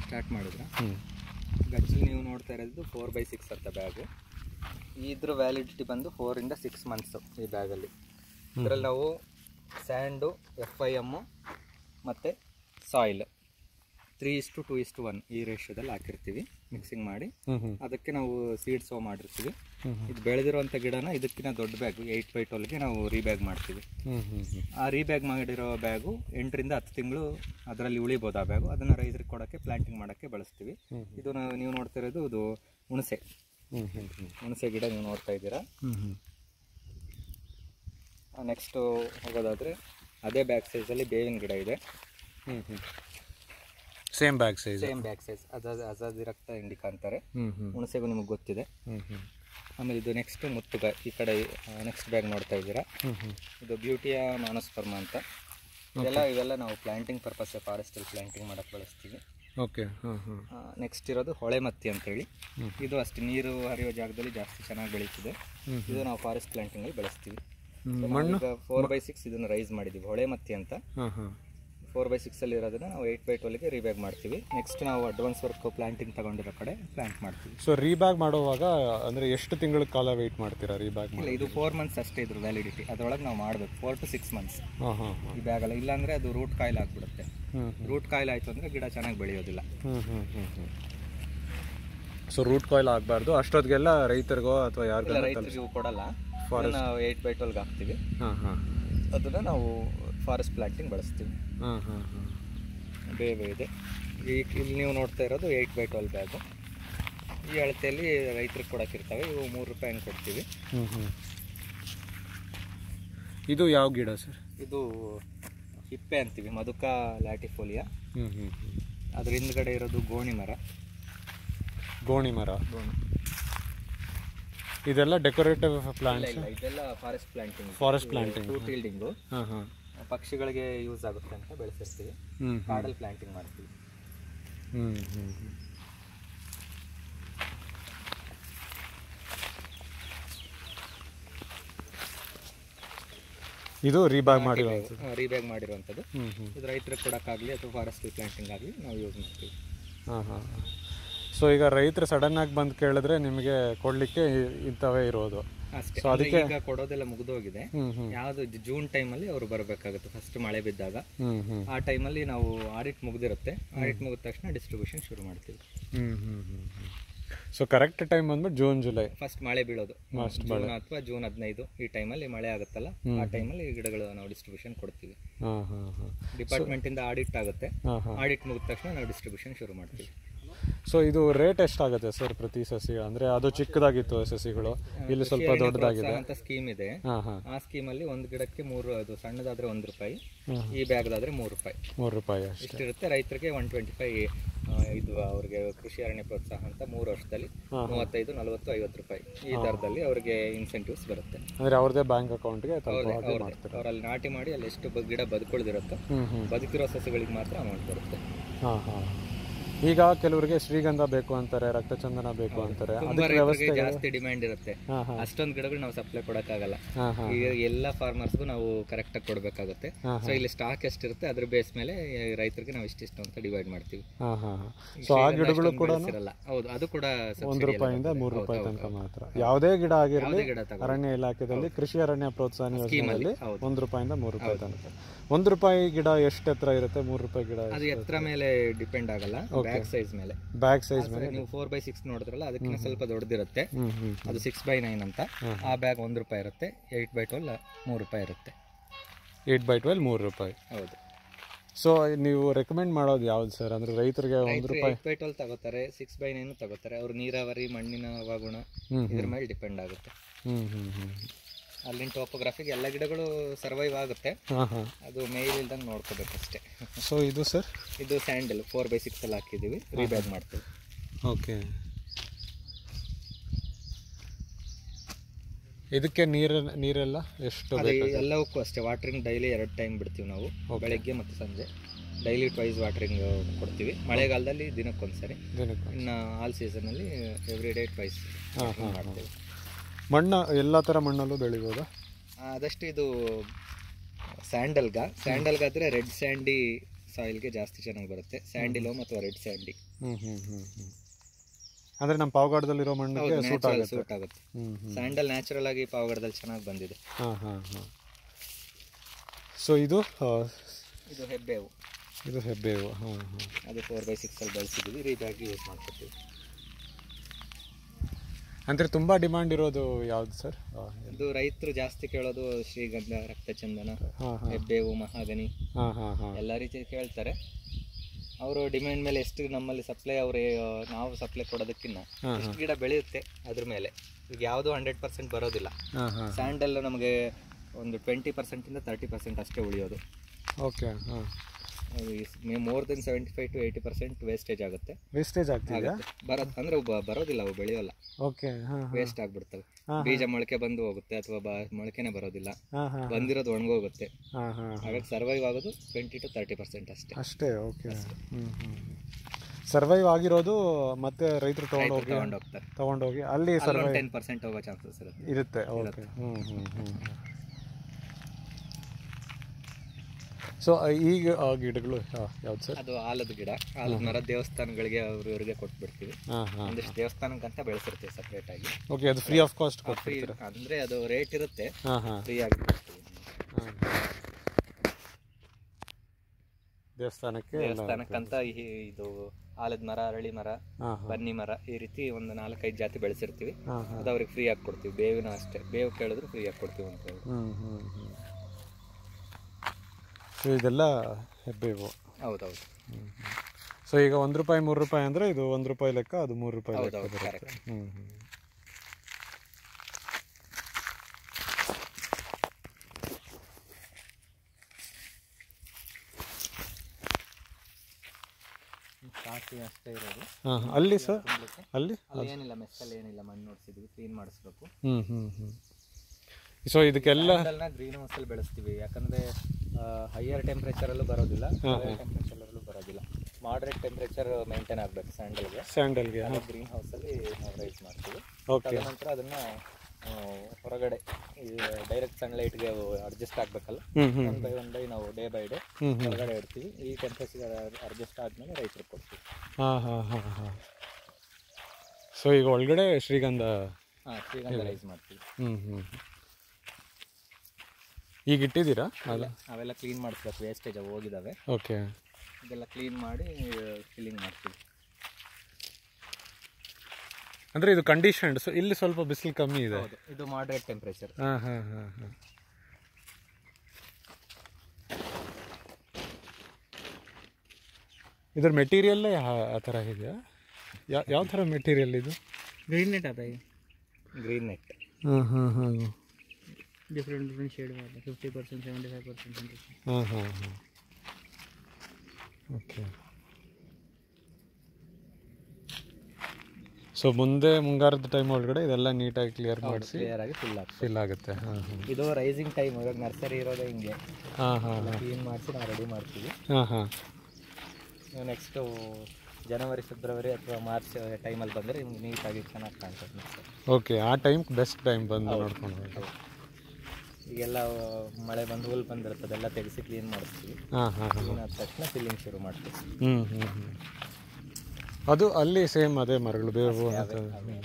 Start ಮಾಡಿದ್ರೆ ಹ್ಞೂ ಗಚ್ಚಲ್ಲಿ ನೀವು ನೋಡ್ತಾ ಇರೋದು ಫೋರ್ ಬೈ ಸಿಕ್ಸ್ ಅಂತ ಬ್ಯಾಗು ಇದ್ರ ವ್ಯಾಲಿಡಿಟಿ ಬಂದು ಫೋರಿಂದ ಸಿಕ್ಸ್ ಮಂತ್ಸು ಈ ಬ್ಯಾಗಲ್ಲಿ ಇದರಲ್ಲಿ ನಾವು ಸ್ಯಾಂಡು ಎಫ್ ಐ ಎಮ್ಮು ಮತ್ತು soil three is to two is to one ಈ ರೇಷ್ಯೋದಲ್ಲಿ ಹಾಕಿರ್ತೀವಿ ಮಿಕ್ಸಿಂಗ್ ಮಾಡಿ ಹ್ಞೂ ಹ್ಞೂ ಅದಕ್ಕೆ ನಾವು ಸೀಡ್ ಸೋ ಮಾಡಿರ್ತೀವಿ ಹ್ಞೂ ಹ್ಞೂ ಇದು ಬೆಳೆದಿರೋಂಥ ಗಿಡನ ಇದಕ್ಕಿಂತ ದೊಡ್ಡ ಬ್ಯಾಗು ಏಯ್ಟ್ ಬೈ ಟ್ವೆಲ್ಗೆ ನಾವು ರೀಬ್ಯಾಗ್ ಮಾಡ್ತೀವಿ ಹ್ಞೂ ಹ್ಞೂ ಹ್ಞೂ ಆ ರೀಬ್ಯಾಗ್ ಮಾಡಿರೋ ಬ್ಯಾಗು ಎಂಟರಿಂದ ಹತ್ತು ತಿಂಗಳು ಅದರಲ್ಲಿ ಉಳಿಬೋದು ಆ ಬ್ಯಾಗು ಅದನ್ನು ರೈತರಿಗೆ ಕೊಡೋಕ್ಕೆ ಪ್ಲಾಂಟಿಂಗ್ ಮಾಡೋಕ್ಕೆ ಬಳಸ್ತೀವಿ ಹ್ಮ್. ಇದು ನಾವು ನೀವು ನೋಡ್ತಾ ಇರೋದು ಇದು ಹುಣಸೆ ಹ್ಞೂ ಹ್ಞೂ ಹ್ಞೂ ಹುಣಸೆ ಗಿಡ ನೀವು ನೋಡ್ತಾ ಇದ್ದೀರಾ ಹ್ಞೂ ಹ್ಞೂ ನೆಕ್ಸ್ಟು ಹೋಗೋದಾದರೆ ಅದೇ ಬ್ಯಾಕ್ ಸೈಜಲ್ಲಿ ಬೇವಿನ ಗಿಡ ಇದೆ ಹ್ಞೂ ಹ್ಞೂ same bag size same bag size ಅಜಾದ್ ಅಜಾದಿ ರಕ್ತ ಇಂಡಿಕಾ ಅಂತಾರೆ ಹ್ಞೂ ಹ್ಞೂ ಹುಣಸೆಗೂ ನಿಮಗೆ ಗೊತ್ತಿದೆ ಹ್ಞೂ ಹ್ಞೂ ಆಮೇಲೆ ಇದು ನೆಕ್ಸ್ಟ್ ಮುತ್ತು ಬ್ಯಾಗ್ ಈ ಕಡೆ ನೆಕ್ಸ್ಟ್ ಬ್ಯಾಗ್ ನೋಡ್ತಾ ಇದ್ದೀರಾ ಹ್ಞೂ ಹ್ಞೂ ಇದು ಬ್ಯೂಟಿಯ ಮಾನಸ್ಪರ್ಮ ಅಂತ ಇವೆಲ್ಲ ಇವೆಲ್ಲ ನಾವು ಪ್ಲಾಂಟಿಂಗ್ ಪರ್ಪಸ್ ಫಾರೆಸ್ಟಲ್ಲಿ ಪ್ಲಾಂಟಿಂಗ್ ಮಾಡೋಕ್ಕೆ ಬಳಸ್ತೀವಿ ಓಕೆ ಹಾಂ ಹಾಂ ನೆಕ್ಸ್ಟ್ ಇರೋದು ಹೊಳೆ ಮತ್ತಿ ಅಂತೇಳಿ ಹ್ಮ್. ಇದು ಅಷ್ಟು ನೀರು ಹರಿಯೋ ಜಾಗದಲ್ಲಿ ಜಾಸ್ತಿ ಚೆನ್ನಾಗಿ ಬೆಳೀತಿದೆ ಹ್ಮ್. ಇದು ನಾವು ಫಾರೆಸ್ಟ್ ಪ್ಲಾಂಟಿಂಗಲ್ಲಿ ಬೆಳೆಸ್ತೀವಿ ಹ್ಞೂ ಮಣ್ಣು ಫೋರ್ ಬೈ ಸಿಕ್ಸ್ ಇದನ್ನು ರೈಸ್ ಮಾಡಿದ್ದೀವಿ ಹೊಳೆ ಮತ್ತಿ ಅಂತ ಹಾಂ ಹಾಂ ಫೋರ್ ಬೈ ಸಿಕ್ಸಲ್ಲಿ ಇರೋದನ್ನ ನಾವು ಏಯ್ಟ್ ಬೈ ಟ್ವೆಲ್ಗೆ ರೀಬ್ಯಾಗ್ ಮಾಡ್ತೀವಿ ನೆಕ್ಸ್ಟ್ ನಾವು ಅಡ್ವಾನ್ಸ್ ವರ್ಕ್ ಪ್ಲಾಂಟಿಂಗ್ ತಗೊಂಡಿರೋ ಕಡೆ ಪ್ಲಾಂಟ್ ಮಾಡ್ತೀವಿ ಸೊ ರೀಬ್ಯಾಗ್ ಮಾಡುವಾಗ ಅಂದರೆ ಎಷ್ಟು ತಿಂಗಳ ಕಾಲ ವೆಯ್ಟ್ ಮಾಡ್ತೀರಾ ರೀಬ್ಯಾಗ್ ಇಲ್ಲ ಮಾಡಿ ಇದು ಫೋರ್ ಮಂತ್ಸ್ ಅಷ್ಟೇ ಇದ್ರ ವ್ಯಾಲಿಡಿಟಿ ಅದರೊಳಗೆ ನಾವು ಮಾಡಬೇಕು ಫೋರ್ ಟು ಸಿಕ್ಸ್ ಮಂತ್ಸ್ ಹಾಂ ಹಾಂ ಹಾಂ ಈ ಬ್ಯಾಗಲ್ಲ ಇಲ್ಲಾಂದರೆ ಅದು ರೂಟ್ ಕಾಯಿಲ್ ಆಗಿಬಿಡುತ್ತೆ ಹ್ಞೂ ರೂಟ್ ಕಾಯಿಲ್ ಆಯಿತು ಅಂದರೆ ಗಿಡ ಚೆನ್ನಾಗಿ ಬೆಳೆಯೋದಿಲ್ಲ ಹ್ಞೂ ಹ್ಞೂ ಹ್ಞೂ ಹ್ಞೂ ಸೊ ರೂಟ್ ಕಾಯಿಲ್ ಆಗಬಾರ್ದು ಅಷ್ಟೊತ್ತಿಗೆಲ್ಲ ರೈತರಿಗೋ ಅಥವಾ ಇಲ್ಲ ಯಾರಿಗಾರ ರೈತರಿಗೆ ಇವು ಕೊಡಲ್ಲ Forest. ನಾವು ಏಯ್ಟ್ ಬೈ ಟ್ವೆಲ್ಗೆ ಹಾಕ್ತೀವಿ ಹಾಂ ಹಾಂ ಅದನ್ನು ನಾವು ಫಾರೆಸ್ಟ್ ಪ್ಲಾಂಟಿಂಗ್ ಬಳಸ್ತೀವಿ ಹಾಂ ಹಾಂ ಹಾಂ ಬೇರೆ ಇದೆ ಈ ಇಲ್ಲಿ ನೀವು ನೋಡ್ತಾ ಇರೋದು ಏಯ್ಟ್ ಬೈ ಟ್ವೆಲ್ ಬ್ಯಾಗು ಈ ಅಳತೆಯಲ್ಲಿ ರೈತರಿಗೆ ಕೊಡೋಕ್ಕಿರ್ತವೆ ಇವು ಮೂರು ರೂಪಾಯಿ ಹಂಗೆ ಕೊಡ್ತೀವಿ ಹ್ಞೂ ಹ್ಞೂ ಇದು ಯಾವ ಗಿಡ ಸರ್ ಇದು ಹಿಪ್ಪೆ ಅಂತೀವಿ ಮಧುಕ ಲ್ಯಾಟಿಫೋಲಿಯಾ ಹ್ಞೂ ಹ್ಞೂ ಹ್ಞೂ ಅದ್ರ ಹಿಂದ್ಗಡೆ ಇರೋದು ಗೋಣಿ ಮರ ಗೋಣಿ ಮರ ಗೋಣಿ ಇದೆಲ್ಲ ಡೆಕೋರೇಟಿವ್ ಇಲ್ಲ ಪ್ಲಾಂಟ್ಸ್ ಇಲ್ಲ ಇದೆಲ್ಲ forest planting forest planting to fielding ಹಾಂ ಹಾಂ ಪಕ್ಷಿಗಳಿಗೆ ಯೂಸ್ ಆಗುತ್ತೆ ಅಂತ ಬೆಳೆಸಿರ್ತೀವಿ ಹ್ಞೂ ಕಾಡಲ್ಲಿ ಪ್ಲಾಂಟಿಂಗ್ ಮಾಡ್ತೀವಿ ಹ್ಞೂ ಹ್ಞೂ ಹ್ಞೂ ಇದು ರೀಬ್ಯಾಗ್ ಮಾಡಿರೋದು ರೀಬ್ಯಾಗ್ ಮಾಡಿರುವಂಥದ್ದು ಹ್ಞೂ ಹ್ಞೂ ಇದು ರೈತರಿಗೆ ಕೊಡೋಕ್ಕಾಗಲಿ ಅಥವಾ ಫಾರೆಸ್ಟ್ ಪ್ಲಾಂಟಿಂಗ್ ಆಗಲಿ ನಾವು ಯೂಸ್ ಮಾಡ್ತೀವಿ ಹಾಂ ಹಾಂ ಸೊ ಈಗ ರೈತರು ಸಡನ್ನಾಗಿ ಬಂದು ಕೇಳಿದ್ರೆ ನಿಮಗೆ ಕೊಡಲಿಕ್ಕೆ ಇಂಥವೇ ಇರೋದು ಅಷ್ಟೇ So ಅಂದ್ರೆ ಈಗ ಕೊಡೋದೆಲ್ಲ ಮುಗಿದೋಗಿದೆ ಹ್ಞೂ ಹ್ಞೂ ಯಾವುದು ಜೂನ್ ಟೈಮಲ್ಲಿ ಅವರು ಬರಬೇಕಾಗುತ್ತೆ ಫಸ್ಟ್ ಮಳೆ ಬಿದ್ದಾಗ ಹ್ಞೂ ಹ್ಞೂ ಆ ಟೈಮಲ್ಲಿ ನಾವು ಆಡಿಟ್ ಮುಗ್ದಿರುತ್ತೆ ಆಡಿಟ್ ಮುಗಿದ ತಕ್ಷಣ ಡಿಸ್ಟ್ರಿಬ್ಯೂಷನ್ ಶುರು ಮಾಡ್ತೀವಿ ಹ್ಞೂ ಹ್ಞೂ ಹ್ಞೂ ಹ್ಞೂ ಸೊ ಕರೆಕ್ಟ್ ಟೈಮ್ ಬಂದ್ಬಿಟ್ಟು ಜೂನ್ ಜುಲೈ ಫಸ್ಟ್ ಮಳೆ ಬೀಳೋದು First ಜೂನ್ ಅಥವಾ ಜೂನ್ ಹದಿನೈದು ಈ ಟೈಮಲ್ಲಿ ಮಳೆ ಆಗುತ್ತಲ್ಲ ಆ ಟೈಮಲ್ಲಿ ಗಿಡಗಳು ನಾವು ಡಿಸ್ಟ್ರಿಬ್ಯೂಷನ್ ಕೊಡ್ತೀವಿ ಹಾಂ ಹಾಂ ಹಾಂ ಡಿಪಾರ್ಟ್ಮೆಂಟ್ ಇಂದ ಆಡಿಟ್ ಆಗುತ್ತೆ ಹಾಂ ಹಾಂ ಆಡಿಟ್ ಮುಗಿದ ತಕ್ಷಣ ನಾವು ಡಿಸ್ಟ್ರಿಬ್ಯೂಷನ್ ಶುರು ಮಾಡ್ತೀವಿ ಸೊ ಇದು ರೇಟ್ ಎಷ್ಟಾಗುತ್ತೆ ಸರ್ ಪ್ರತಿ ಸಸಿ ಅಂದರೆ ಅದು ಚಿಕ್ಕದಾಗಿತ್ತು ಸಸಿಗಳು ಇಲ್ಲಿ ಸ್ವಲ್ಪ ಕೃಷಿ ಅರಣ್ಯ ದೊಡ್ಡದಾಗಿದೆ ಪ್ರೋತ್ಸಾಹ ಅಂತ ಸ್ಕೀಮ್ ಇದೆ ಹಾಂ ಹಾಂ ಆ ಸ್ಕೀಮಲ್ಲಿ ಒಂದು ಗಿಡಕ್ಕೆ ಮೂರು ಅದು ಸಣ್ಣದಾದ್ರೆ ಒಂದು ರೂಪಾಯಿ ಹ್ಮ್. ಈ ಬ್ಯಾಗ್ದಾದ್ರೆ ಮೂರು ರೂಪಾಯಿ ಮೂರು ರೂಪಾಯಿ ಅಷ್ಟೇ ಇಷ್ಟಿರುತ್ತೆ ರೈತರಿಗೆ ಒನ್ ಟ್ವೆಂಟಿ ಫೈವ್ ಇದು ಅವ್ರಿಗೆ ಕೃಷಿ ಅರಣ್ಯ ಪ್ರೋತ್ಸಾಹ ಅಂತ ಮೂರು ವರ್ಷದಲ್ಲಿ ಹಾ, ಹಾ. ಮೂವತ್ತೈದು ನಲವತ್ತು ಐವತ್ತು ರೂಪಾಯಿ ಈ ದರದಲ್ಲಿ ಅವರಿಗೆ ಇನ್ಸೆಂಟಿವ್ಸ್ ಬರುತ್ತೆ ಅಂದರೆ ಅವ್ರದ್ದೇ ಬ್ಯಾಂಕ್ ಅಕೌಂಟ್ಗೆ ತಲುಪೋ ಅವ್ರೇ ಹಾಗೆ ಅವ್ರದ್ದೇ ಮಾಡ್ತಾರೆ ಅವ್ರಲ್ಲಿ ನಾಟಿ ಮಾಡಿ ಅಲ್ಲಿ ಎಷ್ಟು ಬ- ಗಿಡ ಬದುಕೊಳ್ದಿರುತ್ತೋ ಹ್ಞೂ ಹ್ಞೂ ಬದುಕಿರೋ ಸಸ್ಯಗಳಿಗೆ ಮಾತ್ರ ಅಮೌಂಟ್ ಬರುತ್ತೆ ಹಾಂ ಹಾಂ ಈಗ ಕೆಲವರಿಗೆ ಶ್ರೀಗಂಧ ಬೇಕು ಅಂತಾರೆ ರಕ್ತಚಂದನ ಬೇಕು ಅಂತಾರೆ ತುಂಬಾ ಅದಕ್ಕೆ ರೈತರಿಗೆ ವ್ಯವಸ್ಥೆ ಜಾಸ್ತಿ ಡಿಮ್ಯಾಂಡ್ ಇರುತ್ತೆ ಹಾಂ ಹಾಂ ಅಷ್ಟೊಂದು ಗಿಡಗಳು ನಾವು ಸಪ್ಲೈ ಕೊಡೋಕ್ಕಾಗಲ್ಲ ಹಾಂ ಹಾಂ ಈಗ ಎಲ್ಲ ಫಾರ್ಮರ್ಸ್ಗೂ ನಾವು ಕರೆಕ್ಟಾಗಿ ಕೊಡಬೇಕಾಗುತ್ತೆ ಹಾಂ ಸೊ ಇಲ್ಲಿ ಸ್ಟಾಕ್ ಎಷ್ಟಿರುತ್ತೆ ಅದ್ರ ಬೇಸ್ ಮೇಲೆ ರೈತರಿಗೆ ನಾವು ಇಷ್ಟಿಷ್ಟು ಅಂತ ಡಿವೈಡ್ ಮಾಡ್ತೀವಿ ಹಾಂ ಹಾಂ ಹಾಂ ಸೊ ಆ ಗಿಡಗಳು ಕೂಡ ಬೆಳೆಸಿರಲ್ಲ ಹೌದು ಅದು ಕೂಡ ಒಂದು subsidy ಎಲ್ಲ ರೂಪಾಯಿಂದ ಬರ್ತದೆ. ಮೂರು ಹೌದು, ರೂಪಾಯಿ ಹೌದು, ತನಕ ಹೌದು. ಮಾತ್ರ ಯಾವುದೇ ಗಿಡ ಆಗಿರಲಿ ಯಾವುದೇ ಗಿಡ ತಗೋ ಅರಣ್ಯ ಇಲಾಖೆಯಲ್ಲಿ ಕೃಷಿ ಅರಣ್ಯ ಪ್ರೋತ್ಸಾಹ ಯೋಜನೆಯಲ್ಲಿ ಹೌದು. ಒಂದು ರೂಪಾಯಿಂದ ಮೂರು ರೂಪಾಯಿ ತನಕ ಒಂದು ರೂಪಾಯಿ ಗಿಡ ಎಷ್ಟು ಎತ್ತರ ಇರುತ್ತೆ ಮೂರು ರೂಪಾಯಿ ಗಿಡ ಅದು ಎತ್ತರ ಮೇಲೆ ಡಿಪೆಂಡ್ ಆಗಲ್ಲ ಬ್ಯಾಗ್ ಸೈಜ್ ಮೇಲೆ ಬ್ಯಾಗ್ ಸೈಜ್ ಮೇಲೆ ನೀವು ಫೋರ್ ಬೈ ಸಿಕ್ಸ್ ನೋಡಿದ್ರಲ್ಲ ಅದಕ್ಕಿಂತ ಸ್ವಲ್ಪ ದೊಡ್ಡದಿರುತ್ತೆ ಹ್ಞೂ ಹ್ಞೂ ಅದು ಸಿಕ್ಸ್ ಬೈ ನೈನ್ ಅಂತ ಆ ಬ್ಯಾಗ್ ಒಂದು ರೂಪಾಯಿ ಇರುತ್ತೆ ಏಯ್ಟ್ ಬೈ ಟ್ವೆಲ್ ಮೂರು ರೂಪಾಯಿ ಇರುತ್ತೆ ಏಯ್ಟ್ ಬೈ ಟ್ವೆಲ್ ಮೂರು ರೂಪಾಯಿ ಹೌದು ಸೊ ನೀವು ರೆಕಮೆಂಡ್ ಮಾಡೋದು ಯಾವ್ದು ಸರ್ ಅಂದರೆ ರೈತರಿಗೆ ಒಂದು ರೈತರು ರೂಪಾಯಿ ಏಟ್ ಬೈ ಟ್ವೆಲ್ ತಗೋತಾರೆ ಸಿಕ್ಸ್ ಬೈ ನೈನ್ ತಗೋತಾರೆ ಅವ್ರು ನೀರಾವರಿ ಮಣ್ಣಿನ ಹವಾಗುಣ ಹ್ಞೂ ಇದ್ರ ಮೇಲೆ ಡಿಪೆಂಡ್ ಆಗುತ್ತೆ ಹ್ಞೂ ಹ್ಞೂ ಹ್ಞೂ ಅಲ್ಲಿನ ಟೋಪೋಗ್ರಾಫಿಗೆ ಎಲ್ಲ ಗಿಡಗಳು ಸರ್ವೈವ್ ಆಗುತ್ತೆ ಹಾಂ ಹಾಂ ಅದು ಮೇಲ್ ಇಲ್ದಂಗೆ ನೋಡ್ಕೋಬೇಕಷ್ಟೇ ಸೊ ಇದು ಸರ್ ಇದು ಸ್ಯಾಂಡಲ್ ಫೋರ್ ಬೈ ಸಿಕ್ಸ್ ಅಲ್ಲಿ ಹಾಕಿದ್ದೀವಿ ರೀಬ್ಯಾಗ್ ಮಾಡ್ತೀವಿ ಓಕೆ ಇದಕ್ಕೆ ನೀರು ನೀರೆಲ್ಲ ಎಷ್ಟು ಅದು ಎಲ್ಲವಕ್ಕೂ ಅಷ್ಟೇ ವಾಟ್ರಿಂಗ್ ಡೈಲಿ ಎರಡು ಟೈಮ್ ಬಿಡ್ತೀವಿ ನಾವು ಬೆಳಗ್ಗೆ ಮತ್ತು ಸಂಜೆ ಡೈಲಿ ಟ್ವೈಸ್ ವಾಟ್ರಿಂಗ್ ಕೊಡ್ತೀವಿ ಮಳೆಗಾಲದಲ್ಲಿ ದಿನಕ್ಕೊಂದ್ಸರಿ ದಿನಕ್ಕೆ ಇನ್ನು ಆಲ್ ಸೀಸನಲ್ಲಿ ಎವ್ರಿ ಡೇ ಟ್ವೈಸ್ ಹಾಂ ಹಾಂ ಮಾಡ್ತೀವಿ ಮಣ್ಣು ಎಲ್ಲ ಥರ ಮಣ್ಣಲ್ಲೂ ಬೆಳಿಬೋದಾ ಆದಷ್ಟು ಇದು ಸ್ಯಾಂಡಲ್ಗ ಸ್ಯಾಂಡಲ್ಗಾದ್ರೆ ರೆಡ್ ಸ್ಯಾಂಡಿ ಸಾಯಿಲ್ಗೆ ಜಾಸ್ತಿ ಚೆನ್ನಾಗಿ ಬರುತ್ತೆ ಸ್ಯಾಂಡಿಲೋ ಅಥವಾ ರೆಡ್ ಸ್ಯಾಂಡಿ ಹ್ಞೂ ಹ್ಞೂ ಹ್ಞೂ ಹ್ಞೂ ಅಂದರೆ ನಮ್ಮ ಪಾವಗಡದಲ್ಲಿರೋ ಮಣ್ಣಿಗೆ ಸೂಟ್ ಆಗುತ್ತೆ ಸೂಟ್ ಆಗುತ್ತೆ ಹ್ಞೂ ಹ್ಞೂ ಸ್ಯಾಂಡಲ್ ನ್ಯಾಚುರಲ್ ಆಗಿ ಪಾವಗಡದಲ್ಲಿ ಚೆನ್ನಾಗಿ ಬಂದಿದೆ ಹಾಂ ಹಾಂ ಹಾಂ ಸೊ ಇದು ಆ, ಇದು ಹೆಬ್ಬೇವು ಇದು ಹೆಬ್ಬೇವು ಹಾಂ ಹಾಂ ಅದು ಫೋರ್ ಬೈ ಸಿಕ್ಸ್ ಅಲ್ಲಿ ಬೆಳೆಸಿದ್ದೀವಿ ರೀದಾಗಿ ಯೂಸ್ ಮಾಡ್ಕೊತೀವಿ ಅಂದರೆ ತುಂಬ ಡಿಮಾಂಡ್ ಇರೋದು ಯಾವುದು ಸರ್ ಇದು ರೈತರು ಜಾಸ್ತಿ ಕೇಳೋದು ಶ್ರೀಗಂಧ ರಕ್ತಚಂದನ ಹಾಂ ಹಾಂ ಹೆಬ್ಬೇವು ಮಹಾಗನಿ ಹಾಂ ಹಾಂ ಹಾಂ ಎಲ್ಲ ರೀತಿ ಕೇಳ್ತಾರೆ ಅವರು ಡಿಮ್ಯಾಂಡ್ ಮೇಲೆ ಎಷ್ಟು ನಮ್ಮಲ್ಲಿ ಸಪ್ಲೈ ಅವ್ರು ನಾವು ಸಪ್ಲೈ ಕೊಡೋದಕ್ಕಿಂತ ಹಾಂ ಎಷ್ಟು ಗಿಡ ಬೆಳೆಯುತ್ತೆ ಅದ್ರ ಮೇಲೆ ಈಗ ಯಾವುದು ಹಂಡ್ರೆಡ್ ಪರ್ಸೆಂಟ್ ಬರೋದಿಲ್ಲ ಹಾಂ ಹಾಂ ಸ್ಯಾಂಡಲ್ ನಮಗೆ ಒಂದು ಟ್ವೆಂಟಿ ಪರ್ಸೆಂಟಿಂದ ತರ್ಟಿ ಪರ್ಸೆಂಟ್ ಅಷ್ಟೇ ಉಳಿಯೋದು ಓಕೆ ಹಾಂ more than seventy five to eighty percent wastage ಆಗುತ್ತೆ ವೇಸ್ಟೇಜ್ ಆಗ್ತಿದೆಯಾ ಬರೋದು ಅಂದ್ರೆ ಬ- ಬರೋದಿಲ್ಲ ಅವು ಬೆಳೆಯೋಲ್ಲ ಓಕೆ ಹಾಂ ಹಾಂ ವೇಸ್ಟ್ ಆಗ್ಬಿಡ್ತವೆ ಹಾ, ಬೀಜ ಮೊಳಕೆ ಬಂದು ಹೋಗುತ್ತೆ ಅಥವಾ ಬ ಮೊಳಕೆನೆ ಬರೋದಿಲ್ಲ ಹಾಂ ಹಾಂ ಬಂದಿರೋದು ಒಣಗೋಗುತ್ತೆ ಹಾಂ ಹಾಂ ಹಾಗಾಗಿ ಸರ್ವೈವ್ ಆಗೋದು ಟ್ವೆಂಟಿ ಟು ತರ್ಟಿ ಪರ್ಸೆಂಟ್ ಅಷ್ಟೇ ಅಷ್ಟೇ ಓಕೆ ಹ್ಞೂ ಹ್ಞೂ ಸರ್ವೈವ್ ಆಗಿರೋದು ಮತ್ತೆ ರೈತರು ತೊಗೊಂಡೋಗಿ ತಗೊಂಡೋಗ್ತಾರೆ ತೊಗೊಂಡೋಗಿ ಅಲ್ಲಿ ಅಲ್ಲೊಂದು ಸರ್ವೈವ್ ಟೆನ್ ಪರ್ಸೆಂಟ್ ಹೋಗೋ ಚಾನ್ಸಸ್ ಇರುತ್ತೆ ಇರುತ್ತೆ ಓಕೆ ಹ್ಞೂ ಹ್ಞೂ ಹ್ಞೂ ಸೊ ಈಗ ಆ ಗಿಡಗಳು ಯಾವ್ದು ಸರ್ ಅದು ಆಲದ ಗಿಡ ಆಲದ ಮರ ದೇವಸ್ಥಾನಗಳಿಗೆ ಅವ್ರು ಇವರಿಗೆ ಕೊಟ್ಬಿಡ್ತೀವಿ ಹಾಂ ಹಾಂ ಒಂದಿಷ್ಟು ದೇವಸ್ಥಾನಕ್ಕಂತ ಬೆಳೆಸಿರ್ತೀವಿ ಸಪ್ರೇಟ್ ಆಗಿ ಓಕೆ ಅದು ಫ್ರೀ ಆಫ್ ಕಾಸ್ಟ್ ಫ್ರೀ ಕೊಡ್ತೀರಾ ಅಂದ್ರೆ ಅದು ರೇಟ್ ಇರುತ್ತೆ ಹಾಂ ಹಾಂ ಫ್ರೀ ಆಗಿ ಕೊಡ್ತೀವಿ. ಹಾಂ ದೇವಸ್ಥಾನಕ್ಕೆ ಎಲ್ಲ ದೇವಸ್ಥಾನಕ್ಕಂತ ಈ- ಇದು ಆಲದ ಮರ ಅರಳಿ ಮರ ಹಾಂ ಹಾಂ ಬನ್ನಿ ಮರ ಈ ರೀತಿ ಒಂದು ನಾಲ್ಕೈದು ಜಾತಿ ಬೆಳೆಸಿರ್ತೀವಿ ಹಾಂ ಹಾಂ ಅದು ಅವ್ರಿಗೆ ಫ್ರೀ ಆಗಿ ಕೊಡ್ತೀವಿ ಬೇವಿನ ಅಷ್ಟೇ ಬೇವು ಕೇಳಿದ್ರು ಫ್ರೀ ಆಗಿ ಕೊಡ್ತೀವಿ ಅಂತ ಹೇಳಿ ಹ್ಞೂ ಹ್ಞೂ ಹ್ಞೂ ಸೊ ಇದೆಲ್ಲ ಹೆಬ್ಬೇವು ಹೌದೌದು ಸೊ ಈಗ ಒಂದು ರೂಪಾಯಿ ಮೂರು ರೂಪಾಯಿ ಅಂದರೆ ಇದು ಒಂದು ರೂಪಾಯಿ ಲೆಕ್ಕ ಅದು ಮೂರು ರೂಪಾಯಿ ಲೆಕ್ಕ ಹೌದೌದು ಬರುತ್ತೆ ಕರೆಕ್ಟ್ ಹ್ಞೂ ಹ್ಞೂ ಸಾಕಿ ಅಷ್ಟೇ ಇರೋದು ಹಾಂ ಅಲ್ಲಿ ಸರ್ ತುಂಬಲಿಕ್ಕೆ ಅಲ್ಲಿ ಅಲ್ಲಿ ಏನಿಲ್ಲ ಮೆಸ್ಸಲ್ಲಿ ಏನಿಲ್ಲ ಮಣ್ಣು ನೋಡ್ಸಿದ್ವಿ ಕ್ಲೀನ್ ಮಾಡಿಸ್ಬೇಕು ಹ್ಞೂ ಹ್ಞೂ ಹ್ಞೂ ಸೊ ಇದಕ್ಕೆಲ್ಲ ಸ್ಯಾಂಡಲ್ನ ಗ್ರೀನ್ ಹೌಸಲ್ಲಿ ಬೆಳೆಸ್ತೀವಿ ಯಾಕಂದ್ರೆ ಹೈಯರ್ ಟೆಂಪ್ರೇಚರಲ್ಲೂ ಬರೋದಿಲ್ಲ ಟೆಂಪ್ರೇಚರಲ್ಲೂ ಬರೋದಿಲ್ಲ ಮಾಡ್ರೇಟ್ ಟೆಂಪ್ರೇಚರ್ ಮೇಂಟೈನ್ ಆಗಬೇಕು ಸ್ಯಾಂಡಲ್ಗೆ ಸ್ಯಾಂಡಲ್ಗೆ ಗ್ರೀನ್ ಹೌಸಲ್ಲಿ ನಾವು ರೈಸ್ ಮಾಡ್ತೀವಿ ಓಕೆ ತದನಂತರ ಅದನ್ನ ಆ, ಹೊರಗಡೆ ಈ ಡೈರೆಕ್ಟ್ ಸನ್ಲೈಟ್ಗೆ ಅಡ್ಜಸ್ಟ್ ಆಗಬೇಕಲ್ಲ ಹ್ಞೂ ಹ್ಞೂ ಒನ್ ಬೈ ಒನ್ ಬೈ ನಾವು ಡೇ ಬೈ ಡೇ ಹ್ಞೂ ಹ್ಞೂ ಹೊರಗಡೆ ಇಡ್ತೀವಿ ಈ ಟೆಂಪ್ರೇಚರ್ ಅಡ್ಜಸ್ಟ್ ಆದಮೇಲೆ ರೈತರಿಗೆ ಕೊಡ್ತೀವಿ ಹಾಂ ಹಾಂ ಹಾಂ ಹಾಂ ಸೊ ಈಗ ಒಳಗಡೆ ಶ್ರೀಗಂಧ ಹಾಂ ಶ್ರೀಗಂಧ ರೈಸ್ ಮಾಡ್ತೀವಿ ಹ್ಞೂ ಹ್ಞೂ ಈಗ ಇಟ್ಟಿದ್ದೀರಾ ಅಲ್ಲ ಅವೆಲ್ಲ ಕ್ಲೀನ್ ಮಾಡಿಸ್ಬೇಕು ವೇಸ್ಟೇಜ್ ಅವು ಹೋಗಿದ್ದಾವೆ ಓಕೆ ಇದೆಲ್ಲ ಕ್ಲೀನ್ ಮಾಡಿ ಫಿಲ್ಲಿಂಗ್ ಮಾಡ್ತೀವಿ ಅಂದರೆ ಇದು ಕಂಡೀಷನ್ಡ್ ಸೊ ಇಲ್ಲಿ ಸ್ವಲ್ಪ ಬಿಸಿಲು ಕಮ್ಮಿ ಇದೆ ಹೌದು ಇದು ಮಾಡ್ರೇಟ್ ಟೆಂಪ್ರೇಚರ್ ಹಾಂ ಹಾಂ ಹಾಂ ಹಾಂ ಇದ್ರ ಮೆಟೀರಿಯಲ್ಲೇ ಆ ಥರ ಇದೆಯಾ ಯಾ ಯಾವ ಥರ ಮೆಟೀರಿಯಲ್ ಇದು ಗ್ರೀನ್ ನೆಟ್ ಅದ ಗ್ರೀನ್ ನೆಟ್ ಹಾಂ ಹಾಂ ಹಾಂ ಡಿಫ್ರೆಂಟ್ ಡಿಫ್ರೆಂಟ್ ಶೇಡ್ ಬರುತ್ತೆ fifty percent seventy five percent ಹಾಂ ಹಾಂ ಹಾಂ ಓಕೆ ಸೊ ಮುಂದೆ ಮುಂಗಾರದ ಟೈಮ್ ಒಳಗಡೆ ಇದೆಲ್ಲ ನೀಟಾಗಿ ಕ್ಲಿಯರ್ ಮಾಡಿಸಿ ಕ್ಲಿಯರ್ ಆಗಿ ಫಿಲ್ ಆಗ್ತದೆ ಫಿಲ್ ಆಗುತ್ತೆ ಹಾಂ ಹಾಂ ಇದು ರೈಸಿಂಗ್ ಟೈಮ್ ಇವಾಗ ನರ್ಸರಿ ಇರೋದೇ ಹಿಂಗೆ ಹಾಂ ಹಾಂ ಹಾಂ ಕ್ಲೀನ್ ಮಾಡಿಸಿ ನಾವು ರೆಡಿ ಮಾಡ್ತೀವಿ ಹಾಂ ಹಾಂ ನೆಕ್ಸ್ಟು ಜನವರಿ ಫೆಬ್ರವರಿ ಅಥವಾ ಮಾರ್ಚ್ ಟೈಮಲ್ಲಿ ಬಂದರೆ ನಿಮ್ಗೆ ನೀಟಾಗಿ ಚೆನ್ನಾಗಿ ಕಾಣ್ತದೆ ನೆಕ್ಸ್ಟ್ ಓಕೆ ಆ ಟೈಮ್ ಬೆಸ್ಟ್ ಟೈಮ್ ಬಂದು ನೋಡ್ಕೊಂಡು ಹೋಗಿ ಈಗೆಲ್ಲ ಮಳೆ ಬಂದು ಹುಲ್ ಬಂದಿರುತ್ತೆ ಅದೆಲ್ಲ ತೆಗೆಸಿ ಕ್ಲೀನ್ ಮಾಡಿಸ್ತೀವಿ ಹಾಂ ಹಾಂ ಹಾಂ ಕ್ಲೀನ್ ಆದ ತಕ್ಷಣ ಫಿಲ್ಲಿಂಗ್ ಶುರು ಮಾಡ್ತೀವಿ ಹ್ಞೂ ಹ್ಞೂ ಹ್ಞೂ ಅದು ಅಲ್ಲಿ ಸೇಮ್ ಅದೇ ಮರಗಳು ಬೇವು ಅಂತ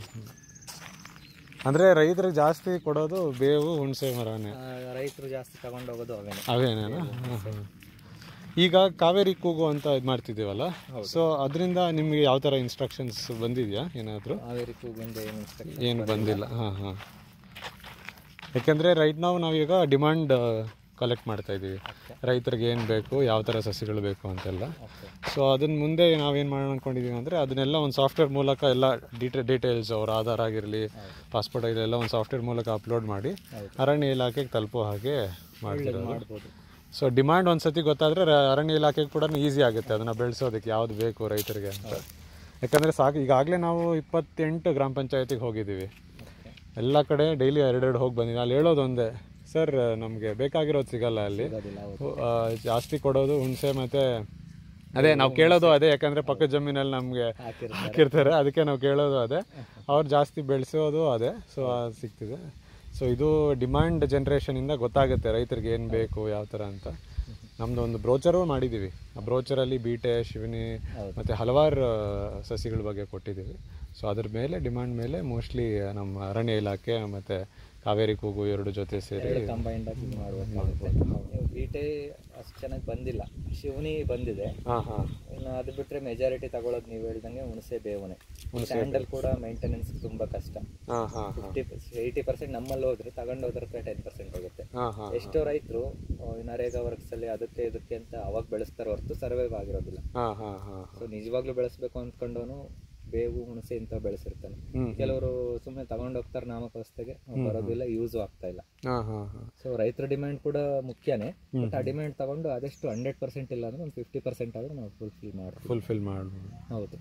ಅಂದರೆ ರೈತರಿಗೆ ಜಾಸ್ತಿ ಕೊಡೋದು ಬೇವು ಹುಣಸೆ ಮರನೇ ರೈತರು ಜಾಸ್ತಿ ತಗೊಂಡು ಹೋಗೋದು ಅವೇನೆ ಅವೇನೇನಾ ಹಾಂ ಹಾಂ ಈಗ ಕಾವೇರಿ ಕೂಗು ಅಂತ ಇದು ಮಾಡ್ತಿದ್ದೀವಲ್ಲ ಸೊ ಅದರಿಂದ ನಿಮಗೆ ಯಾವ ಥರ ಇನ್ಸ್ಟ್ರಕ್ಷನ್ಸ್ ಬಂದಿದೆಯಾ ಏನಾದರೂ ಕಾವೇರಿ ಕೂಗಿಂದ ಏನು ಇನ್ಸ್ಟ್ರಕ್ಷನ್ ಏನು ಬಂದಿಲ್ಲ ಹಾಂ ಹಾಂ ಯಾಕೆಂದರೆ ರೈಟ್ ನಾವು ನಾವೀಗ ಡಿಮಾಂಡ್ ಕಲೆಕ್ಟ್ ಮಾಡ್ತಾ ಇದ್ದೀವಿ ರೈತರಿಗೆ ಏನು ಬೇಕು ಯಾವ ಥರ ಸಸಿಗಳು ಬೇಕು ಅಂತೆಲ್ಲ ಓಕೆ ಸೊ ಅದನ್ನ ಮುಂದೆ ನಾವೇನು ಮಾಡೋಣ ಅನ್ಕೊಂಡಿದ್ದೀವಿ ಅಂದರೆ ಅದನ್ನೆಲ್ಲ ಒಂದು ಸಾಫ್ಟ್ವೇರ್ ಮೂಲಕ ಎಲ್ಲ ಡೀಟೇ ಡೀಟೇಲ್ಸ್ ಅವ್ರ ಆಧಾರ್ ಆಗಿರಲಿ ಪಾಸ್ಪೋರ್ಟ್ ಆಗಿರಲಿ ಒಂದು ಸಾಫ್ಟ್ವೇರ್ ಮೂಲಕ ಅಪ್ಲೋಡ್ ಮಾಡಿ ಹೌದು. ಅರಣ್ಯ ಇಲಾಖೆಗೆ ತಲುಪೋ ಹಾಗೆ ಮಾಡ್ತಿರೋದು ಮಾಡ್ಬೋದು ಸೊ ಡಿಮಾಂಡ್ ಒಂದ್ಸತಿ ಗೊತ್ತಾದರೆ ಅರಣ್ಯ ಇಲಾಖೆಗೆ ಕೂಡ ಈಸಿ ಆಗುತ್ತೆ ಅದನ್ನು ಬೆಳೆಸೋದಕ್ಕೆ ಯಾವ್ದು ಬೇಕು ರೈತರಿಗೆ ಅಂತ ಯಾಕಂದರೆ ಸಾಕು ಈಗಾಗಲೇ ನಾವು ಇಪ್ಪತ್ತೆಂಟು ಗ್ರಾಮ ಪಂಚಾಯತಿಗೆ ಹೋಗಿದ್ದೀವಿ ಎಲ್ಲ ಕಡೆ ಡೈಲಿ ಎರಡೆರಡು ಹೋಗಿ ಬಂದಿದ್ದೀನಿ ಅಲ್ಲಿ ಹೇಳೋದು ಒಂದೇ ಸರ್ ನಮಗೆ ಬೇಕಾಗಿರೋದು ಸಿಗಲ್ಲ ಅಲ್ಲಿ ಸಿಗೋದಿಲ್ಲ ಹೌದು ಆ, ಜಾಸ್ತಿ ಕೊಡೋದು ಹುಣಸೆ ಮತ್ತೆ ಅದೇ ನಾವು ಕೇಳೋದು ಅದೇ ಯಾಕಂದ್ರೆ ಪಕ್ಕದ ಜಮೀನಲ್ಲಿ ನಮಗೆ ಹಾಕಿರ್ತಾರೆ ಹಾಕಿರ್ತಾರೆ ಅದಕ್ಕೆ ನಾವು ಕೇಳೋದು ಅದೇ ಅವ್ರು ಜಾಸ್ತಿ ಬೆಳೆಸೋದು ಅದೇ ಸೊ ಅದು ಸಿಗ್ತಿದೆ ಸೊ ಇದು ಡಿಮ್ಯಾಂಡ್ ಜನ್ರೇಷನಿಂದ ಗೊತ್ತಾಗುತ್ತೆ ರೈತರಿಗೆ ಏನು ಬೇಕು ಯಾವ ಥರ ಅಂತ ನಮ್ದು ಒಂದು ಬ್ರೋಚರು ಮಾಡಿದ್ದೀವಿ ಆ ಬ್ರೋಚರಲ್ಲಿ ಬೀಟೆ ಶಿವನಿ ಹೌದು. ಮತ್ತು ಹಲವಾರು ಆ, ಸಸಿಗಳ ಬಗ್ಗೆ ಕೊಟ್ಟಿದ್ದೀವಿ ಸೊ ಅದ್ರ ಮೇಲೆ ಡಿಮಾಂಡ್ ಮೇಲೆ ಮೋಸ್ಟ್ಲಿ ನಮ್ಮ ಅರಣ್ಯ ಇಲಾಖೆ ಮತ್ತು ಕಾವೇರಿ ಕೂಗು ಎರಡು ಜೊತೆ ಸೇರಿ ಕಂಬೈಂಡ್ ಆಗಿ ಮಾಡ್ಬೇಕಾಗುತ್ತೆ ನೀವು ಬೀಟೆ ಅಷ್ಟು ಚೆನ್ನಾಗಿ ಬಂದಿಲ್ಲ ಶಿವನಿ ಬಂದಿದೆ ಹಾಂ ಹಾಂ ಇನ್ನು ಅದು ಬಿಟ್ಟರೆ ಮೆಜಾರಿಟಿ ತಗೊಳ್ಳೋದು ನೀವು ಹೇಳ್ದಂಗೆ ಹುಣಸೆ ಬೇವನೆ ಸ್ಯಾಂಡಲ್ ಕೂಡ ಮೇಂಟೆನೆನ್ಸ್ ತುಂಬ ಕಷ್ಟ ಹಾಂ ಹಾಂ ಫಿಫ್ಟಿ ಏಯ್ಟಿ ಪರ್ಸೆಂಟ್ ನಮ್ಮಲ್ಲಿ ಹೋದ್ರೆ ತಗೊಂಡು ಹೋದ್ರೆ ಟೆನ್ ಪರ್ಸೆಂಟ್ ಹೋಗುತ್ತೆ ಹಾಂ ಹಾಂ ಎಷ್ಟೋ ರೈತರು ನರೇಗಾ ವರ್ಕ್ಸ್ ಅಲ್ಲಿ ಅದಕ್ಕೆ ಇದಕ್ಕೆ ಅಂತ ಅವಾಗ ಬೆಳೆಸ್ತಾರೆ ಹೊರತು ಸರ್ವೈವ್ ಆಗಿರೋದಿಲ್ಲ ಹಾಂ ಹಾಂ ಹಾಂ ಸೊ ನಿಜವಾಗ್ಲೂ ಬೆಳೆಸ್ಬೇಕು ಅಂದ್ಕೊಂಡವನು ಬೇವು ಹುಣಸೆ ಇಂಥ ಬೆಳೆಸಿರ್ತಾನೆ ಹ್ಮ್. ಕೆಲವರು ಸುಮ್ಮನೆ ತಗೊಂಡು ಹೋಗ್ತಾರೆ ನಾಮಕಾವಸ್ಥೆಗೆ ಬರೋದಿಲ್ಲ ಯೂಸು ಆಗ್ತಾ ಇಲ್ಲ ಹಾಂ ಹಾಂ ಹಾಂ ಸೊ ರೈತರ ಡಿಮ್ಯಾಂಡ್ ಕೂಡ ಮುಖ್ಯನೇ ಬಟ್ ಆ ಡಿಮ್ಯಾಂಡ್ ತಗೊಂಡು ಅದೆಷ್ಟು ಹಂಡ್ರೆಡ್ ಪರ್ಸೆಂಟ್ ಇಲ್ಲ ಅಂದ್ರೆ ಒಂದು ಫಿಫ್ಟಿ ಪರ್ಸೆಂಟ್ ಆದ್ರೂ ನಾವು ಫುಲ್ಫಿಲ್ ಮಾಡ್ತೀವಿ ಫುಲ್ಫಿಲ್ ಮಾಡ್ಬೋದು ಹೌದು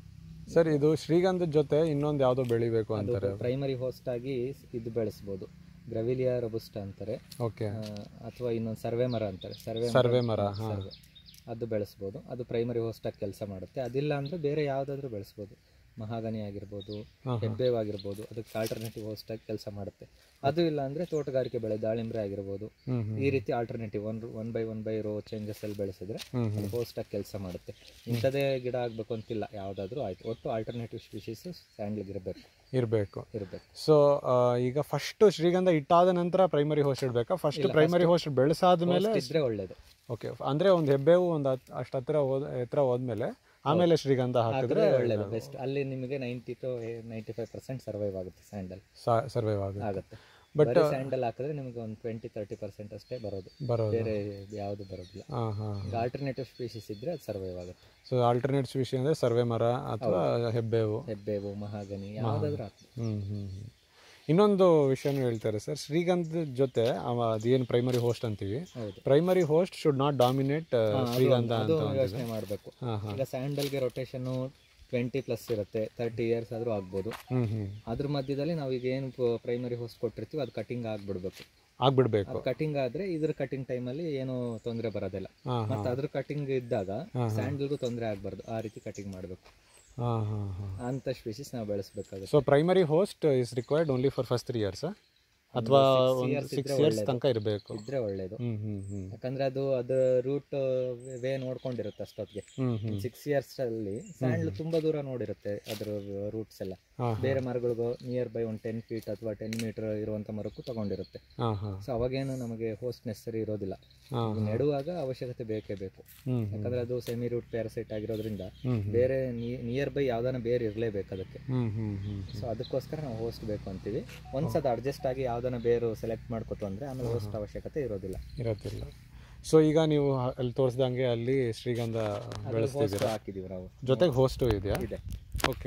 ಸರ್ ಇದು ಶ್ರೀಗಂಧದ ಜೊತೆ ಇನ್ನೊಂದು ಯಾವುದೋ ಬೆಳಿಬೇಕು ಅಂತಾರೆ ಪ್ರೈಮರಿ ಹೋಸ್ಟ್ ಆಗಿ ಇದು ಬೆಳೆಸ್ಬೋದು ಗ್ರವಿಲಿಯಾ ರಬುಸ್ಟ ಅಂತಾರೆ ಓಕೆ ಅಥವಾ ಇನ್ನೊಂದು ಸರ್ವೆ ಮರ ಅಂತಾರೆ ಸರ್ವೆ ಸರ್ವೆ ಮರ ಹಾಂ ಸರ್ವೆ ಅದು ಬೆಳೆಸ್ಬೋದು ಅದು ಪ್ರೈಮರಿ ಹೋಸ್ಟಾಗಿ ಕೆಲಸ ಮಾಡುತ್ತೆ ಅದಿಲ್ಲ ಅಂದರೆ ಬೇರೆ ಯಾವುದಾದ್ರೂ ಬೆಳೆಸ್ಬೋದು ಮಹಾಗನಿ ಆಗಿರ್ಬೋದು ಹೆಬ್ಬೇವ್ ಆಗಿರ್ಬೋದು ಅದಕ್ಕೆ ಆಲ್ಟರ್ನೇಟಿವ್ ಹೋಸ್ಟಾಗಿ ಕೆಲಸ ಮಾಡುತ್ತೆ ಅದು ಇಲ್ಲ ಅಂದರೆ ತೋಟಗಾರಿಕೆ ಬೆಳೆ ದಾಳಿಂಬ್ರೆ ಆಗಿರ್ಬೋದು ಹ್ಮ್ ಹ್ಮ್ ಈ ರೀತಿ alternative one one by one by row changes ಅಲ್ಲಿ ಬೆಳೆಸಿದ್ರೆ ಹ್ಮ್ ಅದು ಹೋಸ್ಟಾಗಿ ಕೆಲಸ ಮಾಡುತ್ತೆ ಇಂಥದೇ ಗಿಡ ಆಗಬೇಕು ಅಂತಿಲ್ಲ ಯಾವುದಾದ್ರೂ ಆಯ್ತು ಒಟ್ಟು ಆಲ್ಟರ್ನೇಟಿವ್ ಸ್ಪೀಶೀಸ್ ಸ್ಯಾಂಡ್ಲಿಗೆ ಇರಬೇಕು ಇರಬೇಕು ಇರಬೇಕು ಸೊ ಈಗ ಫಸ್ಟ್ ಶ್ರೀಗಂಧ ಇಟ್ಟಾದ ನಂತರ ಪ್ರೈಮರಿ ಹೋಸ್ಟ್ ಇಡಬೇಕಾ ಫಸ್ಟ್ ಪ್ರೈಮರಿ ಹೋಸ್ಟ್ ಬೆಳೆಸಾದ ಮೇಲೆ ಇದ್ರೆ ಒಳ್ಳೇದು ಓಕೆ ಅಂದರೆ ಒಂದು ಹೆಬ್ಬೇವು ಒಂದು ಅಷ್ಟು ಹತ್ತಿರ ಹೋದ ಎತ್ತರ ಹೋದ್ಮೇಲೆ ಆಮೇಲೆ ಶ್ರೀಗಂಧ ಹಾಕಿದ್ರೆ ಹಾಕಿದ್ರೆ ಒಳ್ಳೇದು ಬೆಸ್ಟ್ ಅಲ್ಲಿ ನಿಮಗೆ ninety to ninety five percent survive ಆಗುತ್ತೆ ಸ್ಯಾಂಡಲ್ ಸರ್ವೈವ್ ಆಗುತ್ತೆ ಆಗುತ್ತೆ But, ಬಟ್ ಸ್ಯಾಂಡಲ್ ಹಾಕಿದ್ರೆ ನಿಮಗೆ ಒಂದು ಟ್ವೆಂಟಿ ತರ್ಟಿ ಪರ್ಸೆಂಟ್ ಅಷ್ಟೇ ಬರೋದು ಬರೋದು ಬೇರೆ ಯಾವುದು ಬರೋದಿಲ್ಲ ಹಾಂ ಹಾಂ ಈಗ ಆಲ್ಟರ್ನೇಟಿವ್ ಸ್ಪೀಶೀಸ್ ಇದ್ರೆ ಅದು ಸರ್ವೈವ್ ಆಗುತ್ತೆ ಸೊ ಆಲ್ಟರ್ನೇಟ್ ವಿಷಯ ಅಂದರೆ ಸರ್ವೆ ಮರ ಅಥವಾ ಹೆಬ್ಬೇವು ಹೆಬ್ಬೇವು ಮಹಾಗನಿ ಯಾವುದಾದ್ರೂ ಆಗ್ತದೆ ಹ್ಞೂ ಹ್ಞೂ ಹ್ಞೂ ಇನ್ನೊಂದು ವಿಷಯನೂ ಹೇಳ್ತಾರೆ ಸರ್ ಶ್ರೀಗಂಧದ ಜೊತೆ ಅವ ಅದೇನು ಪ್ರೈಮರಿ ಹೋಸ್ಟ್ ಅಂತೀವಿ ಹೌದು primary host should not dominate ಶ್ರೀಗಂಧ ಅದು ಅಂತ ಯೋಚನೆ ಮಾಡಬೇಕು ಹಾಂ ಹಾಂ ಈಗ ಸ್ಯಾಂಡಲ್ಗೆ ರೊಟೇಷನ್ನು ಟ್ವೆಂಟಿ ಪ್ಲಸ್ ಇರುತ್ತೆ ತರ್ಟಿ ಇಯರ್ಸ್ ಆದರೂ ಆಗ್ಬೋದು ಹ್ಞೂ ಹ್ಞೂ ಅದ್ರ ಮಧ್ಯದಲ್ಲಿ ನಾವು ಈಗ ಏನು ಪ್ರೈಮರಿ ಹೋಸ್ಟ್ ಕೊಟ್ಟಿರ್ತೀವಿ ಅದು ಕಟಿಂಗ್ ಆಗ್ಬಿಡ್ಬೇಕು ಆಗ್ಬಿಡ್ಬೇಕು ಅದು ಕಟಿಂಗ್ ಆದ್ರೆ ಇದ್ರ ಕಟಿಂಗ್ ಟೈಮಲ್ಲಿ ಏನು ತೊಂದರೆ ಬರೋದಿಲ್ಲ ಹಾಂ ಹಾಂ ಮತ್ತೆ ಅದ್ರ ಕಟಿಂಗ್ ಇದ್ದಾಗ ಸ್ಯಾಂಡಲ್ಗೂ ತೊಂದರೆ ಆಗಬಾರ್ದು ಆ ರೀತಿ ಕಟಿಂಗ್ ಮಾಡಬೇಕು ಹಾಂ ಹಾಂ ಹಾಂ ಅಂತ ಸ್ಪೀಶೀಸ್ ನಾವು ಬೆಳೆಸಬೇಕಾಗುತ್ತೆ so primary host is required only for first three years ಅಥವಾ ಒಂದು years ಸಿಕ್ಸ್ ಇದ್ರೆ ಇಯರ್ಸ್ ಒಳ್ಳೇದು. ತನಕ ಇರಬೇಕು ಇದ್ರೆ ಒಳ್ಳೇದು ಹ್ಞೂ ಹ್ಞೂ ಹ್ಞೂ ಯಾಕಂದ್ರೆ ಅದು ಅದು ರೂಟ್ ವೇ ನೋಡ್ಕೊಂಡಿರುತ್ತೆ ಅಷ್ಟೊತ್ತಿಗೆ ಹ್ಞೂ ಹ್ಞೂ ಸಿಕ್ಸ್ ಇಯರ್ಸ್ ಅಲ್ಲಿ ಸ್ಯಾಂಡ್ಲ್ ತುಂಬಾ ದೂರ ನೋಡಿರುತ್ತೆ ಅದ್ರ ರೂಟ್ಸ್ ಎಲ್ಲ ಹಾಂ ಬೇರೆ ಮರಗಳಿಗೂ ನಿಯರ್ ಬೈ ಒಂದು ಟೆನ್ ಫೀಟ್ ಅಥವಾ ಟೆನ್ ಮೀಟರ್ ಇರುವಂತ ಮರಕ್ಕೂ ತಗೊಂಡಿರುತ್ತೆ ಹಾಂ ಹಾಂ ಸೊ ಅವಾಗೇನು ನಮಗೆ ಹೋಸ್ಟ್ ನೆಸರಿ ಇರೋದಿಲ್ಲ ಹಾಂ ಇದು ನೆಡುವಾಗ ಅವಶ್ಯಕತೆ ಬೇಕೇ ಬೇಕು ಹ್ಞೂ ಯಾಕಂದ್ರೆ ಅದು ಸೆಮಿ ರೂಟ್ ಪ್ಯಾರಸೈಟ್ ಆಗಿರೋದ್ರಿಂದ ಹ್ಞೂ ಬೇರೆ ನಿಯರ್ ಬೈ ಯಾವ್ದಾನ ಬೇರೆ ಇರಲೇಬೇಕು ಅದಕ್ಕೆ ಹ್ಞೂ ಹ್ಞೂ ಹ್ಞೂ ಸೊ ಅದಕ್ಕೋಸ್ಕರ ನಾವು ಹೋಸ್ಟ್ ಬೇಕು ಅಂತೀವಿ ಒಂದ್ಸ ಅದು ಅಡ್ಜಸ್ಟ್ ಆಗಿ ಯಾವ್ದಾನ ಬೇರು ಸೆಲೆಕ್ಟ್ ಮಾಡ್ಕೊತು ಅಂದ್ರೆ ಆಮೇಲೆ ಹೋಸ್ಟ್ ಅವಶ್ಯಕತೆ ಇರೋದಿಲ್ಲ ಇರೋದಿಲ್ಲ ಸೊ ಈಗ ನೀವು ಹ- ಅಲ್ಲಿ ತೋರಿಸ್ದಂಗೆ ಅಲ್ಲಿ ಶ್ರೀಗಂಧ ಹೋಸ್ಟ್ ಬೆಳೆಸ್ತಿದ್ದೀರಾ ಹಾಕಿದೀವಿ ನಾವು ಜೊತೆಗೆ ಹೋಸ್ಟು ಇದೆಯಾ ಇದೆ ಓಕೆ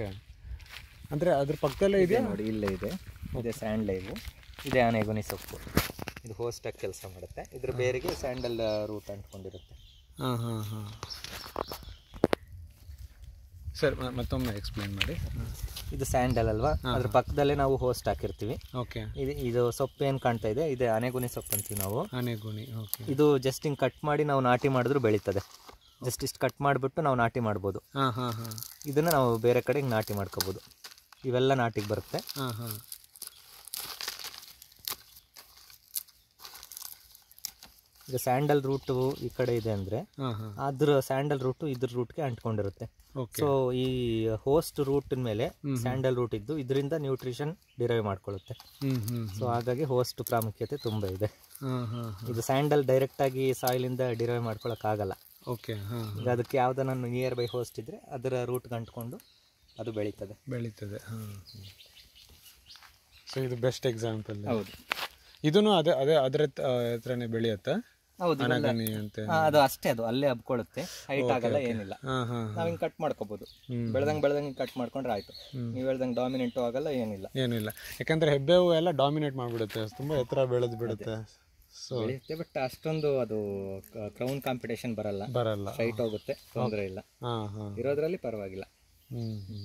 ಅಂದರೆ ಅದ್ರ ಪಕ್ಕದಲ್ಲೇ ಇದೆ ಇದೆಯಾ ನೋಡಿ ಇಲ್ಲೇ ಇದೆ ಇದೆ ಸ್ಯಾಂಡ್ ಲೈವು ಇದೆ ಆನೆಗುನಿ ಸೊಪ್ಪು ಇದು ಹೋಸ್ಟಾಗಿ ಕೆಲಸ ಮಾಡುತ್ತೆ ಇದ್ರ ಬೇರಿಗೆ ಸ್ಯಾಂಡಲ್ ರೂಟ್ ಅಂಟ್ಕೊಂಡಿರುತ್ತೆ ಹಾಂ ಹಾಂ ಹಾಂ ಸರ್ ಮತ್ತೊಮ್ಮೆ ಎಕ್ಸ್ಪ್ಲೈನ್ ಮಾಡಿ ಇದು ಸ್ಯಾಂಡಲ್ ಅಲ್ವಾ ಅದ್ರ ಪಕ್ಕದಲ್ಲೇ ನಾವು ಹೋಸ್ಟ್ ಹಾಕಿರ್ತೀವಿ ಓಕೆ ಇದು ಇದು ಸೊಪ್ಪು ಏನು ಕಾಣ್ತಾ ಇದೆ ಇದೆ ಆನೆಗುನಿ ಸೊಪ್ಪು ಅಂತೀವಿ ನಾವು ಆನೆಗುಣಿ ಓಕೆ ಇದು ಜಸ್ಟ್ ಹಿಂಗೆ ಕಟ್ ಮಾಡಿ ನಾವು ನಾಟಿ ಮಾಡಿದ್ರು ಬೆಳೀತದೆ ಜಸ್ಟ್ ಇಷ್ಟು ಕಟ್ ಮಾಡಿಬಿಟ್ಟು ನಾವು ನಾಟಿ ಮಾಡ್ಬೋದು ಹಾಂ ಹಾಂ ಹಾಂ ಇದನ್ನು ನಾವು ಬೇರೆ ಕಡೆ ಹಿಂಗ್ ನಾಟಿ ಮಾಡ್ಕೋಬೋದು ಇವೆಲ್ಲ ನಾಟಿಗೆ ಬರುತ್ತೆ ಹಾಂ ಹಾಂ ಈಗ ಸ್ಯಾಂಡಲ್ ರೂಟು ಈ ಕಡೆ ಇದೆ ಅಂದರೆ ಹಾಂ ಹಾಂ ಅದ್ರ ಸ್ಯಾಂಡಲ್ ರೂಟು ಇದ್ರ ರೂಟ್ಗೆ ಅಂಟ್ಕೊಂಡಿರುತ್ತೆ ಓಕೆ ಸೊ ಈ ಹೋಸ್ಟ್ ರೂಟ್ ಮೇಲೆ ಸ್ಯಾಂಡಲ್ ರೂಟ್ ಇದ್ದು ಇದರಿಂದ ನ್ಯೂಟ್ರಿಷನ್ ಡಿರೈವ್ ಮಾಡ್ಕೊಳ್ಳುತ್ತೆ ಹ್ಞೂ ಹ್ಞೂ ಸೊ ಹಾಗಾಗಿ ಹೋಸ್ಟ್ ಪ್ರಾಮುಖ್ಯತೆ ತುಂಬ ಇದೆ ಹಾಂ ಹಾಂ ಹಾಂ ಇದು ಸ್ಯಾಂಡಲ್ ಡೈರೆಕ್ಟ್ ಆಗಿ ಸಾಯಿಲಿಂದ ಡಿರೈವ್ ಮಾಡ್ಕೊಳಕ್ಕಾಗಲ್ಲ ಓಕೆ ಹಾಂ ಈಗ ಅದಕ್ಕೆ ಯಾವ್ದಾನ ನಿಯರ್ ಬೈ ಹೋಸ್ಟ್ ಇದ್ರೆ ಅದರ ರೂಟ್ ಅಂಟ್ಕೊಂಡು ಅದು ಬೆಳೀತದೆ ಬೆಳೀತದೆ ಹಾಂ ಸೊ ಇದು ಬೆಸ್ಟ್ ಎಕ್ಸಾಂಪಲ್ ಹೌದು ಇದೂ ಅದೇ ಅದೇ ಅದರ ಹತ್ರನೇ ಬೆಳೆಯುತ್ತಾ ಹೌದು ಅನಗನಿ ಅಂತೆ ಅದು ಅಷ್ಟೇ ಅದು ಅಲ್ಲೇ ಹಬ್ಕೊಳ್ಳುತ್ತೆ ಹೈಟ್ ಆಗಲ್ಲ ಏನಿಲ್ಲ ಹಾಂ ಹಾಂ ನಾವ್ ಹಿಂಗ್ ಕಟ್ ಮಾಡ್ಕೋಬಹುದು ಹ್ಮ್. ಬೆಳ್ದಂಗ್ ಬೆಳ್ದಂಗ್ ಕಟ್ ಮಾಡ್ಕೊಂಡ್ರೆ ಆಯ್ತು ನೀವ್ ಹೇಳ್ದಂಗ್ ಡಾಮಿನೆಂಟು ಆಗಲ್ಲ ಏನಿಲ್ಲ ಏನಿಲ್ಲ ಯಾಕಂದ್ರೆ ಹೆಬ್ಬೇವು ಎಲ್ಲ ಡಾಮಿನೇಟ್ ಮಾಡಿಬಿಡುತ್ತೆ ತುಂಬ ಎತ್ತರ ಬೆಳೆದು ಬಿಡುತ್ತೆ ಸೊ ಬೆಳೆಯುತ್ತೆ ಬಟ್ ಅಷ್ಟೊಂದು ಅದು ಕ್ರೌನ್ ಕಾಂಪಿಟೇಷನ್ ಬರಲ್ಲ ಬರಲ್ಲ ಸ್ಟ್ರೈಟ್ ಹೋಗುತ್ತೆ ತೊಂದರೆ ಇಲ್ಲ ಹಾಂ ಹಾಂ ಇರೋದ್ರಲ್ಲಿ ಪರವಾಗಿಲ್ಲ ಹ್ಞೂ ಹ್ಞೂ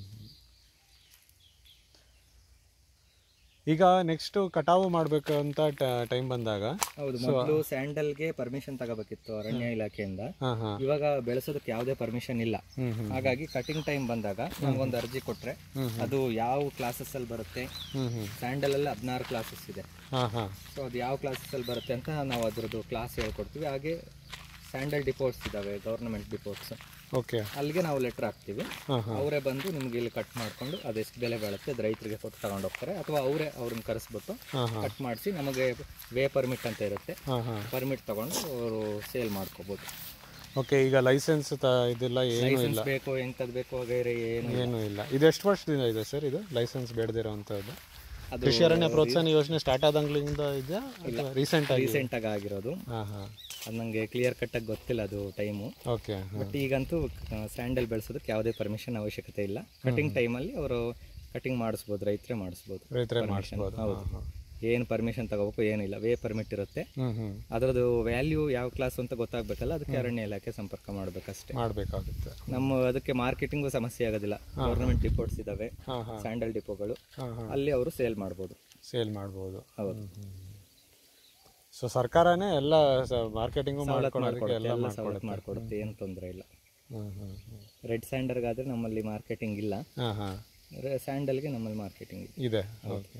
ಈಗ ನೆಕ್ಸ್ಟ್ ಕಟಾವು ಮಾಡಬೇಕು ಅಂತ ಟೈಮ್ ಬಂದಾಗ ಹೌದು ಮೊದಲು ಸ್ಯಾಂಡಲ್ಗೆ ಪರ್ಮಿಷನ್ ತಗೋಬೇಕಿತ್ತು ಅರಣ್ಯ ಇಲಾಖೆಯಿಂದ ಹಾಂ ಹಾಂ ಇವಾಗ ಬೆಳೆಸೋದಕ್ಕೆ ಯಾವುದೇ ಪರ್ಮಿಷನ್ ಇಲ್ಲ ಹ್ಞೂ ಹ್ಞೂ ಹಾಗಾಗಿ ಕಟಿಂಗ್ ಟೈಮ್ ಬಂದಾಗ ನಮ್ಗೊಂದು ಅರ್ಜಿ ಕೊಟ್ರೆ ಅದು ಯಾವ ಕ್ಲಾಸಸ್ ಅಲ್ಲಿ ಬರುತ್ತೆ ಹ್ಞೂ ಹ್ಞೂ ಸ್ಯಾಂಡಲ್ ಅಲ್ಲಿ ಹದಿನಾರು ಕ್ಲಾಸಸ್ ಇದೆ ಹಾಂ ಹಾಂ ಸೊ ಅದು ಯಾವ ಕ್ಲಾಸಸ್ ಅಲ್ಲಿ ಬರುತ್ತೆ ಅಂತ ನಾವು ಅದ್ರದ್ದು ಕ್ಲಾಸ್ ಹೇಳ್ಕೊಡ್ತೀವಿ ಹಾಗೆ ಸ್ಯಾಂಡಲ್ ಡಿಪೋಟ್ಸ್ ಇದ್ದಾವೆ ಗೌರ್ಮೆಂಟ್ ಡಿಪೋಟ್ಸ್ ಓಕೆ ಅಲ್ಲಿಗೆ ನಾವು ಲೆಟ್ರ್ ಹಾಕ್ತೀವಿ ಹಾಂ ಹಾಂ ಅವರೇ ಬಂದು ನಿಮ್ಗೆ ಇಲ್ಲಿ ಕಟ್ ಮಾಡಿಕೊಂಡು ಅದೆಷ್ಟು ಬೆಲೆ ಬಾಳುತ್ತೆ ಅದು ರೈತರಿಗೆ ಕೊಟ್ಟು ತಗೊಂಡು ಹೋಗ್ತಾರೆ ಅಥವಾ ಅವರೇ ಅವ್ರನ್ನ ಕರೆಸ್ಬಿಟ್ಟು ಹಾಂ ಹಾಂ ಕಟ್ ಮಾಡಿಸಿ ನಮಗೆ ವೇ ಪರ್ಮಿಟ್ ಅಂತ ಇರುತ್ತೆ ಹಾಂ ಹಾಂ ಪರ್ಮಿಟ್ ತಗೊಂಡು ಅವರು ಸೇಲ್ ಮಾಡ್ಕೋಬೋದು ಓಕೆ ಈಗ ಲೈಸೆನ್ಸ್ ತ ಇದೆಲ್ಲ ಏನೂ ಲೈಸೆನ್ಸ್ ಇಲ್ಲ ಬೇಕು ಎಂಥದ್ದು ಬೇಕು ವಗೈರೆ ಏನು ಏನೂ ಇಲ್ಲ ಇದು ಎಷ್ಟು ವರ್ಷದಿಂದ ಇದೆ ಸರ್ ಇದು ಲೈಸೆನ್ಸ್ ಬೇಡದಿರೋವಂಥದ್ದು ಅದು ಕೃಷಿ ಅರಣ್ಯ ಪ್ರೋತ್ಸಾಹನ ಯೋಜನೆ ಸ್ಟಾರ್ಟ್ ಆದಾಗ್ಲಿಂದ ಇದೆಯಾ ಅಥವಾ ರೀಸೆಂಟ್ ಆಗಿ ರೀಸೆಂಟಾಗಿ ಆಗಿರೋದು ಹಾಂ ಹಾಂ ಅದು ನನಗೆ ಕ್ಲಿಯರ್ ಕಟ್ಟಾಗಿ ಗೊತ್ತಿಲ್ಲ ಅದು ಟೈಮು ಓಕೆ ಬಟ್ ಈಗಂತೂ ಸ್ಯಾಂಡಲ್ ಬೆಳೆಸೋದಕ್ಕೆ ಯಾವುದೇ ಪರ್ಮಿಷನ್ ಅವಶ್ಯಕತೆ ಇಲ್ಲ ಕಟಿಂಗ್ ಟೈಮಲ್ಲಿ ಅವರು ಕಟಿಂಗ್ ಮಾಡಿಸ್ಬೋದು ರೈತರೇ ಮಾಡಿಸ್ಬೋದು ರೈತರೇ ಮಾಡಿಸ್ಬೋದು ಹೌದು ಏನು ಪರ್ಮಿಷನ್ ತಗೋಬೇಕು ಏನಿಲ್ಲ ವೇ ಪರ್ಮಿಟ್ ಇರುತ್ತೆ ಹ್ಞೂ ಹ್ಞೂ ಅದರದ್ದು ವ್ಯಾಲ್ಯೂ ಯಾವ ಕ್ಲಾಸ್ ಅಂತ ಗೊತ್ತಾಗಬೇಕಲ್ಲ ಅದಕ್ಕೆ ಅರಣ್ಯ ಇಲಾಖೆ ಸಂಪರ್ಕ ಮಾಡಬೇಕಷ್ಟೇ ಮಾಡಬೇಕಾಗುತ್ತೆ ನಮ್ಮ ಅದಕ್ಕೆ ಮಾರ್ಕೆಟಿಂಗು ಸಮಸ್ಯೆ ಆಗೋದಿಲ್ಲ ಗೌರ್ಮೆಂಟ್ ಡಿಪೋಟ್ಸ್ ಇದ್ದಾವೆ ಹಾಂ ಹಾಂ ಸ್ಯಾಂಡಲ್ ಡಿಪೋಗಳು ಹಾಂ ಹಾಂ ಅಲ್ಲಿ ಅವರು ಸೇಲ್ ಮಾಡ್ಬೋದು ಸೇಲ್ ಮಾಡ್ಬೋದು ಹೌದು ಸೊ ಸರ್ಕಾರನೇ ಎಲ್ಲ ಮಾರ್ಕೆಟಿಂಗು ಸವಲತ್ತು ಮಾಡ್ಕೊಳೋದಕ್ಕೆ ಎಲ್ಲ ಎಲ್ಲ ಸವಲತ್ತು ಮಾಡಿಕೊಡುತ್ತೆ ಏನು ತೊಂದರೆ ಇಲ್ಲ ಹ್ಞೂ ಹ್ಞೂ ಹ್ಞೂ ರೆಡ್ ಸ್ಯಾಂಡಲ್ಗಾದ್ರೆ ನಮ್ಮಲ್ಲಿ ಮಾರ್ಕೆಟಿಂಗ್ ಇಲ್ಲ ಹಾಂ ಹಾಂ ಸ್ಯಾಂಡಲ್ಗೆ ನಮ್ಮಲ್ಲಿ ಮಾರ್ಕೆಟಿಂಗ್ ಇದೆ ಇದೆ ಓಕೆ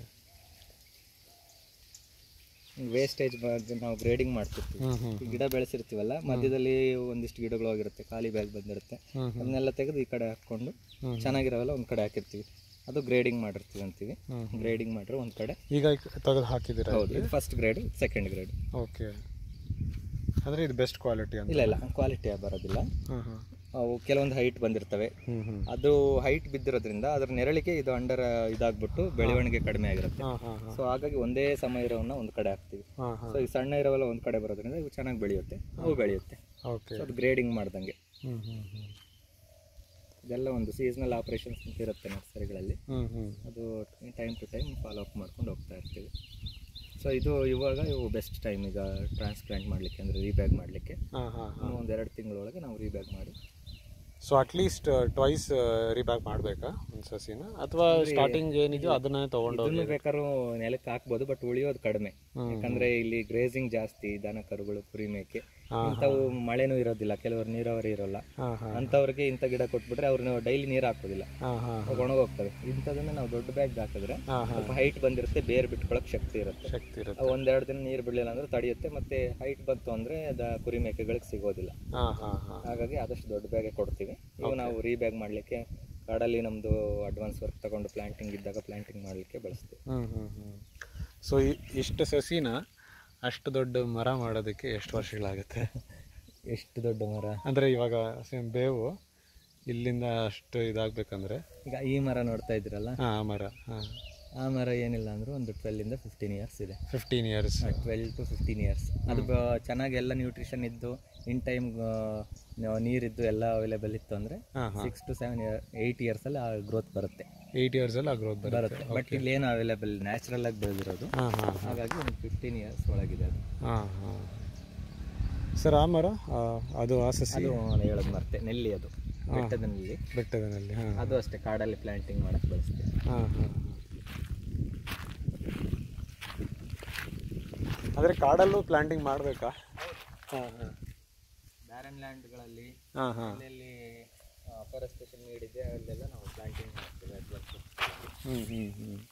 ವೇಸ್ಟೇಜ್ ಬಗ್ಗೆ ನಾವು ಗ್ರೇಡಿಂಗ್ ಮಾಡ್ತಿರ್ತೀವಿ ಹ್ಞೂ ಹ್ಞೂ ಈ ಗಿಡ ಬೆಳೆಸಿರ್ತೀವಲ್ಲ ಮಧ್ಯದಲ್ಲಿ ಒಂದಿಷ್ಟು ಗಿಡಗಳು ಹೋಗಿರುತ್ತೆ ಖಾಲಿ ಬ್ಯಾಗ್ ಬಂದಿರುತ್ತೆ ಹ್ಮ್ ಹ್ಮ್. ಅದನ್ನೆಲ್ಲ ತೆಗೆದು ಈ ಕಡೆ ಹಾಕ್ಕೊಂಡು ಹ್ಮ್. ಚೆನ್ನಾಗಿರೋವೆಲ್ಲ ಒಂದು ಕಡೆ ಹಾಕಿರ್ತೀವಿ ಅದು ಗ್ರೇಡಿಂಗ್ ಮಾಡಿರ್ತೀವಿ ಅಂತೀವಿ ಹ್ಮ್. ಗ್ರೇಡಿಂಗ್ ಮಾಡಿದ್ರೆ ಒಂದು ಕಡೆ ಈಗ ತೆಗೆದು ಹಾಕಿದ್ದೀರಾ ಹೌದು ಇದು first grade second grade okay ಅಂದರೆ ಇದು ಬೆಸ್ಟ್ ಕ್ವಾಲಿಟಿ ಅಂತ ಇಲ್ಲ ಇಲ್ಲ ಕ್ವಾಲಿಟಿ ಬರೋದಿಲ್ಲ ಹಾಂ ಹಾಂ ಅವು ಕೆಲವೊಂದು ಹೈಟ್ ಬಂದಿರ್ತವೆ ಹ್ಞೂ ಹ್ಞೂ ಅದು ಹೈಟ್ ಬಿದ್ದಿರೋದ್ರಿಂದ ಅದ್ರ ನೆರಳಿಗೆ ಇದು ಅಂಡರ್ ಇದಾಗ್ಬಿಟ್ಟು ಬೆಳವಣಿಗೆ ಕಡಿಮೆ ಆಗಿರುತ್ತೆ ಹಾಂ ಹಾಂ ಹಾಂ ಸೊ ಹಾಗಾಗಿ ಒಂದೇ ಸಮ ಇರೋವನ್ನ ಒಂದು ಕಡೆ ಹಾಕ್ತೀವಿ ಹಾಂ ಹಾಂ ಸೊ ಈ ಸಣ್ಣ ಇರೋವೆಲ್ಲ ಒಂದು ಕಡೆ ಬರೋದ್ರಿಂದ ಇವು ಚೆನ್ನಾಗಿ ಬೆಳೆಯುತ್ತೆ ಅವು ಬೆಳೆಯುತ್ತೆ ಓಕೆ ಸೊ ಅದು ಗ್ರೇಡಿಂಗ್ ಮಾಡ್ದಂಗೆ ಹ್ಞೂ ಹ್ಞೂ ಹ್ಞೂ ಇದೆಲ್ಲ ಒಂದು ಸೀಸನಲ್ ಆಪರೇಷನ್ಸ್ ಅಂತ ಇರುತ್ತೆ ನರ್ಸರಿಗಳಲ್ಲಿ ಹ್ಞೂ ಹ್ಞೂ ಅದು time to time follow up ಮಾಡ್ಕೊಂಡು ಹೋಗ್ತಾ ಇರ್ತೀವಿ ಸೊ ಇದು ಇವಾಗ ಇವು ಬೆಸ್ಟ್ ಟೈಮ್ ಈಗ ಟ್ರಾನ್ಸ್ಪ್ಲಾಂಟ್ ಮಾಡಲಿಕ್ಕೆ ಅಂದರೆ ರೀಬ್ಯಾಗ್ ಮಾಡಲಿಕ್ಕೆ ಹಾಂ ಹಾಂ ಹಾಂ ಒಂದು ಎರಡು ತಿಂಗಳೊಳಗೆ ನಾವು ರೀಬ್ಯಾಗ್ ಮಾಡಿ ಸೊ ಅಟ್ಲೀಸ್ಟ್ ಟ್ವೈಸ್ ರಿಬ್ಯಾಕ್ ಮಾಡಬೇಕಾ ಒಂದು ಸಸಿನ ಅಥವಾ ಸ್ಟಾರ್ಟಿಂಗ್ ಏನಿದೆಯೋ ಅದನ್ನೇ ತೊಗೊಂಡೋಗಿ ಇದನ್ನು ಬೇಕಾದ್ರೂ ನೆಲಕ್ಕೆ ಹಾಕ್ಬೋದು ಬಟ್ ಉಳಿಯೋದು ಕಡಿಮೆ ಹ್ಮ್. ಯಾಕಂದ್ರೆ ಇಲ್ಲಿ ಗ್ರೇಸಿಂಗ್ ಜಾಸ್ತಿ ದನ ಕರುಗಳು ಕುರಿ ಮೇಕೆ ಹಾ, ಇಂಥವು ಮಳೆನೂ ಇರೋದಿಲ್ಲ ಕೆಲವರು ನೀರಾವರಿ ಇರೋಲ್ಲ ಹಾಂ ಹಾಂ ಅಂಥವ್ರಿಗೆ ಇಂಥ ಗಿಡ ಕೊಟ್ಬಿಟ್ರೆ ಅವ್ರು ಡೈಲಿ ನೀರು ಹಾಕೋದಿಲ್ಲ ಹಾಂ ಹಾಂ ಅವು ಒಣಗೋಗ್ತವೆ ಇಂಥದನ್ನ ನಾವು ದೊಡ್ಡ ಬ್ಯಾಗ್ ಹಾಕಿದ್ರೆ ಹಾಂ ಹಾಂ ಸ್ವಲ್ಪ ಹೈಟ್ ಬಂದಿರುತ್ತೆ ಬೇರ್ ಬಿಟ್ಕೊಳಕ್ ಶಕ್ತಿ ಇರುತ್ತೆ ಶಕ್ತಿ ಇರುತ್ತೆ ಅವು ಒಂದೆರಡು ದಿನ ನೀರು ಬಿಡಲಿಲ್ಲ ಅಂದ್ರೆ ತಡೆಯುತ್ತೆ ಮತ್ತೆ ಹೈಟ್ ಬಂತು ಅಂದ್ರೆ ಅದ ಕುರಿ ಮೇಕೆಗಳಿಗೆ ಸಿಗೋದಿಲ್ಲ ಹಾಂ ಹಾಂ ಹಾಂ ಹಾಗಾಗಿ ಆದಷ್ಟು ದೊಡ್ಡ ಬ್ಯಾಗೆ ಕೊಡ್ತೀವಿ ಇವು ನಾವು ರೀಬ್ಯಾಗ್ ಮಾಡಲಿಕ್ಕೆ ಕಾಡಲ್ಲಿ ನಮ್ಮದು ಅಡ್ವಾನ್ಸ್ ವರ್ಕ್ ತಗೊಂಡು ಪ್ಲಾಂಟಿಂಗ್ ಇದ್ದಾಗ ಪ್ಲಾಂಟಿಂಗ್ ಮಾಡಲಿಕ್ಕೆ ಬಳಸ್ತೀವಿ ಹ್ಞೂ ಹ್ಞೂ ಹ್ಞೂ ಸೊ ಇಷ್ಟು ಸಸಿನ ಅಷ್ಟು ದೊಡ್ಡ ಮರ ಮಾಡೋದಕ್ಕೆ ಎಷ್ಟು ವರ್ಷಗಳಾಗುತ್ತೆ ಎಷ್ಟು ದೊಡ್ಡ ಮರ ಅಂದರೆ ಇವಾಗ ಸೇಮ್ ಬೇವು ಇಲ್ಲಿಂದ ಅಷ್ಟು ಇದಾಗಬೇಕಂದ್ರೆ ಈಗ ಈ ಮರ ನೋಡ್ತಾ ಇದ್ದೀರಲ್ಲ ಹಾಂ ಆ ಮರ ಹಾಂ ಆ ಮರ ಏನಿಲ್ಲ ಅಂದ್ರೆ ಒಂದು ಟ್ವೆಲ್ಲಿಂದ ಫಿಫ್ಟೀನ್ ಇಯರ್ಸ್ ಇದೆ fifteen years twelve to fifteen years ಅದು ಬ- ಚೆನ್ನಾಗಿ ಎಲ್ಲ ನ್ಯೂಟ್ರಿಷನ್ ಇದ್ದು ಇನ್ ಟೈಮ್ ನೀರಿದ್ದು ಎಲ್ಲ ಅವೈಲೇಬಲ್ ಇತ್ತು ಅಂದರೆ ಹಾಂ ಹಾಂ six to seven year eight ಇಯರ್ಸಲ್ಲಿ ಆ ಗ್ರೋತ್ ಬರುತ್ತೆ ಏಯ್ಟ್ ಇಯರ್ಸಲ್ಲಿ ಆ ಗ್ರೋತ್ ಬರುತ್ತೆ ಬರುತ್ತೆ ಬಟ್ ಇಲ್ಲಿ ಏನು ಅವೈಲೇಬಲ್ ನ್ಯಾಚುರಲ್ ಆಗಿ ಬೆಳೆದಿರೋದು ಹಾಂ ಹಾಂ ಹಾಗಾಗಿ ಒಂದು ಫಿಫ್ಟೀನ್ ಇಯರ್ಸ್ ಒಳಗಿದೆ ಅದು ಹಾಂ ಹಾಂ ಸರ್ ಆ ಮರ ಆ, ಅದು ಆ ಸಸಿ ಅದು ನಾನು ಹೇಳೋದು ಮರ್ತೆ ನೆಲ್ಲಿ ಅದು ಬೆಟ್ಟದ ನೆಲ್ಲಿ ಬೆಟ್ಟದಲ್ಲಿ ಹಾಂ ಅದು ಅಷ್ಟೇ ಕಾಡಲ್ಲಿ ಪ್ಲಾಂಟಿಂಗ್ ಮಾಡಕ್ಕೆ ಬಳಸ್ತೀವಿ ಹಾಂ ಹಾಂ ಅಂದರೆ ಕಾಡಲ್ಲೂ ಪ್ಲಾಂಟಿಂಗ್ ಮಾಡಬೇಕಾ ಹಾಂ ಹಾಂ ಬ್ಯಾರನ್ ಲ್ಯಾಂಡ್ಗಳಲ್ಲಿ ಹಾಂ ಹಾಂ ಎಲ್ಲೆಲ್ಲಿ ಫಾರೆಸ್ಟೇಷನ್ ನೀಡಿದೆ ಅಲ್ಲೆಲ್ಲ ನಾವು ಪ್ಲಾಂಟಿಂಗ್ ಮಾಡ್ತೀವಿ ಅಡ್ವಾನ್ಸ್ ಹ್ಞೂ ಹ್ಞೂ ಹ್ಞೂ